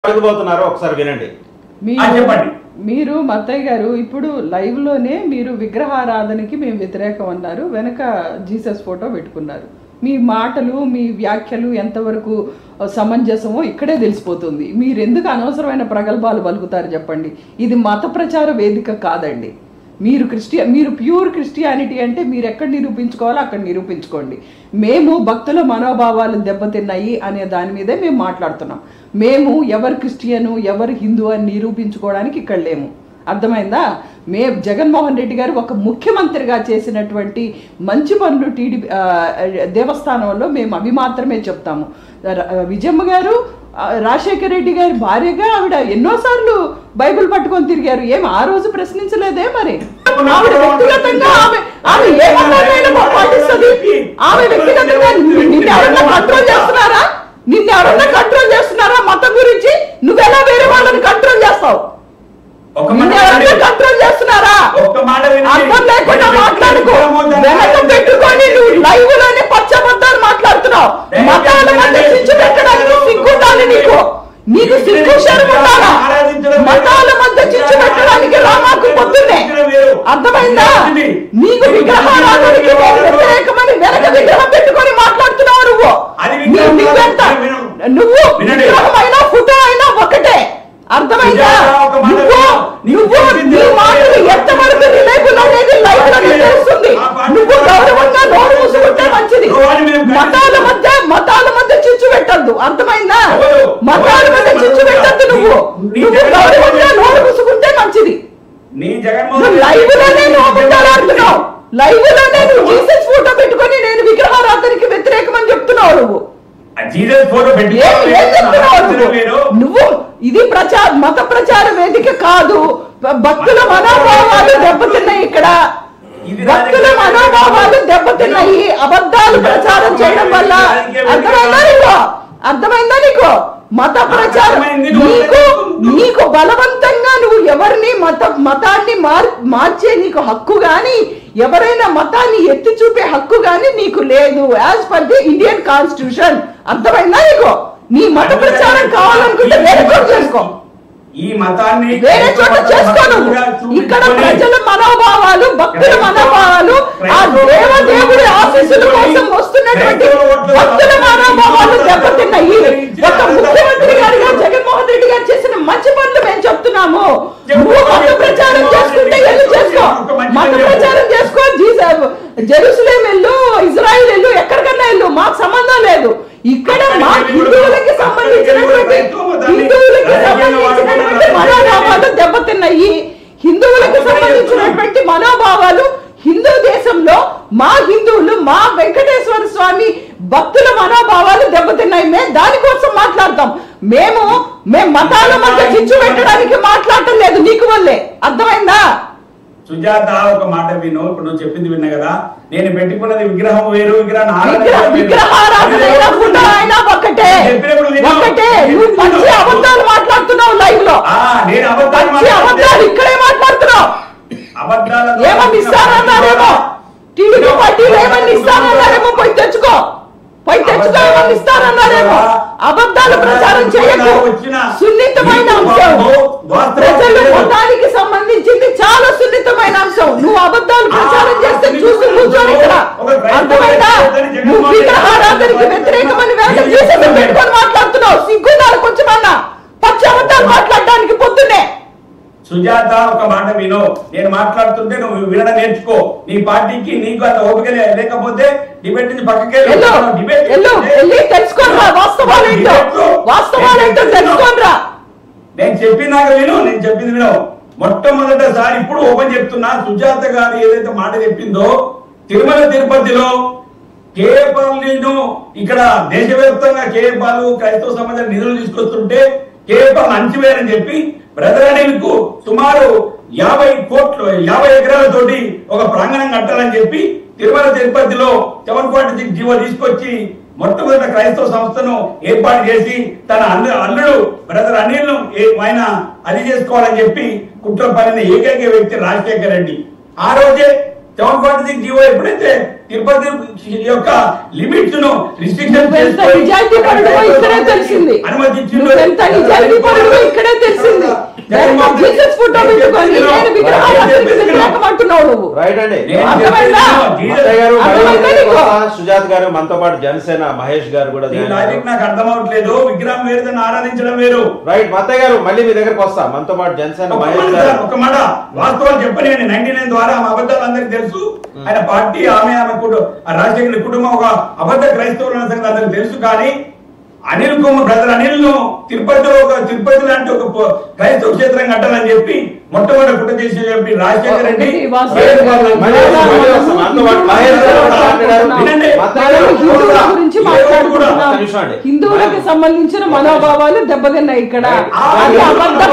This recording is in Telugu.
అడగబోతున్నారో ఒకసారి వినండి ఆ, మీరు చెప్పండి. మీరు మత్తయ్య గారు ఇప్పుడు లైవ్ లోనే మీరు విగ్రహారాధనకి మేము వ్యతిరేకం అన్నారు వెనక జీసస్ ఫోటో పెట్టుకున్నారు మీ మాటలు మీ వ్యాఖ్యలు ఎంతవరకు సమంజసమో ఇక్కడే తెలిసిపోతుంది మీరు ఎందుకు అనవసరమైన ప్రగల్భాలు పలుకుతారు చెప్పండి ఇది మత ప్రచార వేదిక కాదండి మీరు క్రిస్టియా మీరు ప్యూర్ క్రిస్టియానిటీ అంటే మీరు ఎక్కడ నిరూపించుకోవాలో అక్కడ నిరూపించుకోండి మేము భక్తుల మనోభావాలు దెబ్బతిన్నాయి అనే దాని మీదే మేము మాట్లాడుతున్నాం మేము ఎవరు క్రిస్టియను ఎవరు హిందూ అని నిరూపించుకోవడానికి ఇక్కడ లేము అర్థమైందా మే జగన్మోహన్ రెడ్డి గారు ఒక ముఖ్యమంత్రిగా చేసినటువంటి మంచి పనులు టీడీపీ దేవస్థానంలో మేము అవి మాత్రమే చెప్తాము ర- విజయమ్మ గారు ఆ, రాజశేఖర రెడ్డి గారి భార్యగా ఆవిడ ఎన్నోసార్లు బైబిల్ పట్టుకొని తిరిగారు ఏం ఆ రోజు ప్రశ్నించలేదే మరి ఆవిడ వ్యక్తిగతంగా ఆమె ఆమె ఏ మతాన్నైనా పాటిస్తుంది ఆమె వ్యక్తిగతంగా నిన్ను ఎవరన్నా కంట్రోల్ చేస్తున్నారా నిన్ను ఎవరన్నా కంట్రోల్ చేస్తున్నారా మతం గురించి నువ్వెలా వేరే వాళ్ళని కంట్రోల్ చేస్తావు ఒక్క మాట నిన్ను ఎవరన్నా వినండి. కంట్రోల్ చేస్తున్నారా ఒక్క మాట వినండి. అర్థం లేకుండా నేను మాట్లాడుకో విగ్రహం వెనక పెట్టుకొని నువ్వు లైవ్ లోనే పచ్చబద్దాలు మాట్లాడుతున్నావు దయచేసి మతాల మధ్య వినండి. చిచ్చు పెట్టడానికి సిగ్గుండాలి నీకు నీకు సిగ్గు శరం ఉండాలా మతాల మధ్య చిచ్చు పెట్టడానికి రామాకు పొద్దున్నే అర్థమైందా నీకు విగ్రహారాధనకి నేను వ్యతిరేకమని వెనక విగ్రహం పెట్టుకొని మాట్లాడుతున్నావు నువ్వు అది నీ- విగ్రహం నీకెంత కాదు, విను. నువ్వు వినండి. విగ్రహం అయినా ఫోటో అయినా ఒకటే అర్థమైందా సుజాత, ఒక మాట నువ్వు విను. నీకు నువ్వు తెలిసిందే నీ మాటలు లేదు. ఎంతవరకు రిలేబుల్ అనేది లైవ్ లో తెలుస్తుంది ఆ పార్టీ నువ్వు గౌరవంగా నోరు మూసుకుంటే మంచిది రోజు మేము మతాల మధ్య మతాల మధ్య చిచ్చు పెట్టద్దు అర్థమైందా ఎవరు? మతాల ఎవరు? మధ్య చిచ్చు పెట్టద్దు నువ్వు నీ నువ్వు జగన్మోహన్ గౌరవంగా రెడ్డి నోరు మూసుకుంటే మంచిది నీ జగన్మోహన్ నువ్వు లైవ్ లోనే నువ్వు అబద్ధాలు ఆడుతున్నావు లైవ్ లోనే నువ్వు జీసస్ ఫోటో పెట్టుకొని నేను విగ్రహారాధనకి వ్యతిరేకమని చెప్తున్నావు నువ్వు ఆ జీసస్ ఫోటో పెట్టి ఏం ఏం చెప్తున్నావు నువ్వు? మీరు నువ్వు ఇది ప్రచార మత ప్రచార వేదిక కాదు భ- భక్తుల మనోభావాలు దెబ్బతిన్నాయి ఇక్కడ ఇది భక్తుల రాజకీయ మనోభావాలు దెబ్బతిన్నాయి అబద్ధాలు ప్రచారం చేయడం వల్ల రాజకీయ వేదిక అర్థమైందా కాదు. నీకు అర్థమైందా నీకు మత ప్రచారం అర్థమైంది. నువ్వు నీకు నువ్వు- నీకు బలవంతంగా నువ్వు ఎవరిని మత మతాన్ని మార్ మార్చే నీకు హక్కు గాని ఎవరైనా మతాన్ని ఎత్తి చూపే హక్కు గాని నీకు లేదు as per the Indian constitution అర్థమైందా నీకు నీ మత ప్రచారం కావాలనుకుంటే వేరే చోట చేసుకో ఈ మతాన్ని వేరే చోట చేసుకో నువ్వు ఇక్కడ ప్రజల మనోభావాలు భక్తుల మనోభావాలు ఆ దేవదేవుడి ఆశీస్సుల కోసం వస్తున్నటువంటి భక్తుల మనోభావాలు దెబ్బతిన్నాయి ఒక ముఖ్యమంత్రి గారిగా జగన్మోహన్ రెడ్డి గారు చేసిన మంచి పనులు మేము చెప్తున్నాము నువ్వు మత ప్రచారం చేసుకుంటే వెళ్ళి చేసుకో మత ప్రచారం చేసుకో జీస- జెరూసలేం వెళ్ళు ఇజ్రాయిల్ వెళ్ళు ఎక్కడికన్నా వెళ్ళు మాకు సంబంధం లేదు ఇక్కడ మా హిందువులకి సంబంధించినటువంటి హిందువులకి సంబంధించినటువంటి మనోభావాలు దెబ్బతిన్నాయి హిందువులకు సంబంధించినటువంటి మనోభావాలు హిందూ దేశంలో మా హిందువులు మా వెంకటేశ్వర స్వామి భక్తుల మనోభావాలు దెబ్బతిన్నాయి మేము దానికోసం మాట్లాడతాం మేము మేము మతాల మధ్య చిచ్చు పెట్టడానికి మాట్లాడటం లేదు నీకు వల్లే అర్థమైందా సుజాత ఒక మాట విను ఇప్పుడు నువ్వు చెప్పింది విన్నా కదా నేను పెట్టుకున్నది విగ్రహం వేరు విగ్రహం ఆరాధన విగ్రహ వేరు. విగ్రహారాధన అయినా ఫోటో అయినా ఒకటే చెప్పినప్పుడు విను. ఒకటే నువ్వు పచ్చి అబద్ధాలు మాట్లాడుతున్నావు లైవ్ లో ఆ, నేను అబద్ధాలు పచ్చి అబద్ధాలు మాట్లాడితే ఇక్కడే మాట్లాడుతున్నావు అబద్ధాల ఏమని ఇస్తానన్నారేమో టీడీపీ పార్టీలో ఏమని ఇస్తానన్నారేమో పోయి తెచ్చుకో పోయి తెచ్చుకో ఏమని ఇస్తానన్నారేమో అబద్ధాలు ప్రచారం చేయకు సున్నితమైన అంశం ప్రజలు మతానికి సంబంధించింది చాలా సున్నితమైన అంశం నువ్వు అబద్ధాలు ప్రచారం చేస్తే చూసి కూర్చొని ఇక్కడ అర్థమైందా నువ్వు విగ్రహారాధనకి వ్యతిరేకమని వెనక జీసస్ పెట్టుకొని మాట్లాడుతున్నావు సిగ్గున్నారు కొంచెమన్నా పచ్చి అబద్ధాలు మాట్లాడడానికి పొద్దున్నే సుజాత ఒక మాట విను నేను మాట్లాడుతుంటే నువ్వు వినడం నేర్చుకో నీ పార్టీకి నీకు అంత ఓపిక లే- లేకపోతే డిబేట్ నుంచి పక్కకే ఎల్లు ఎల్లు వెళ్ళి తెలుసుకోనరా వాస్తవాలేంటో వాస్తవాలేంటో తెలుసుకోనరా నేను చెప్పినాక విను నేను చెప్పింది విను మొట్టమొదటిసారి ఇప్పుడు ఓపెన్ చెప్తున్నా సుజాత గారు ఏదైతే మాట చెప్పిందో తిరుమల తిరుపతిలో కేఏపాలను ఇక్కడ దేశవ్యాప్తంగా కేఏపాలు క్రైస్తవ సమాజం నిధులు తీసుకొస్తుంటే కేఏపాలను అణచివేయాలని చెప్పి బ్రదర్ అనిల్కు సుమారు యాభై కోట్లు యాభై ఎకరాలతోటి ఒక ప్రాంగణం కట్టాలని చెప్పి తిరుమల తిరుపతిలో సెవెన్ ఫార్టీ సిక్స్ జీవో తీసుకొచ్చి మొట్టమొదటి క్రైస్తవ సంస్థను ఏర్పాటు చేసి తన అల్లు అల్లుడు బ్రదర్ అనిల్ ఆయన అది చేసుకోవాలని చెప్పి కుట్ర పనిన ఏకైక వ్యక్తి రాజశేఖర రెడ్డి ఆ రోజే సెవెన్ ఫార్టీ సిక్స్ జీవో ఎప్పుడైతే తిరుపతి యొక్క లిమిట్స్ ను రిస్ట్రిక్షన్ నువ్వెంత నిజాయితీ పరుడో ఇక్కడే తెలిసింది నువ్వెంత నిజాయితీ పరుడో ఇక్కడే తెలిసింది వెనక జీసస్ ఫోటో పెట్టుకొని నేను విగ్రహారాధనకి వ్యతిరేకం అంటున్నావు నువ్వు రైట్ అండి నేను అర్థమైందా? అత్తయ్య గారు మళ్ళీ అర్థమైందా మీ దగ్గరకు నీకు? వస్తా. సుజాత్ గారు మనతో పాటు జనసేన మహేష్ గారు కూడా ఈ జాయిన్ లాజిక్ అయ్యారు. నాకు అర్థం అవట్లేదు విగ్రహం వేరు దాన్ని ఆరాధించడం వేరు రైట్ మత్తయ్య గారు మళ్ళీ మీ దగ్గరకు వస్తా మనతో పాటు జనసేన ఒక మహేష్ మాట గారు సార్, ఒక మాట వాస్తవాలు చెప్పని నైన్టీ నైన్ ద్వారా ఆమె అబద్ధాలు అందరికి తెలుసు ఆయన పార్టీ ఆమె ఆమె కుటుంబం ఆ రాజశేఖర కుటుంబం ఒక అబద్ధ క్రైస్తవులు అన్న సంగతి అందరికి తెలుసు కానీ అనిల్ కుమార్ బ్రదర్ అనిల్ ను తిరుపతిలో ఒక తిరుపతి లాంటి ఒక ప- క్రైస్తవ క్షేత్రం కట్టాలని చెప్పి మొట్టమొదటి కుట్ర చేసి చెప్పి రాజశేఖర రెడ్డి ఒకటి వాసు వేరే గారు. వాళ్ళని- మళ్ళీ వస్తాం, మళ్ళీ వస్తాం. మనతో పాటు మహేష్ గారు కూడా మాట్లాడారు. వినండి. మత్తయ్య గారు మనం హిందువుల కూడా- గురించి ఒక్క మాట్లాడుకుంటున్నాం నిమిషం అండి. హిందువులకు సంబంధించిన మనోభావాలు దెబ్బతిన్నాయి ఇక్కడ ఆ అది అబద్ధ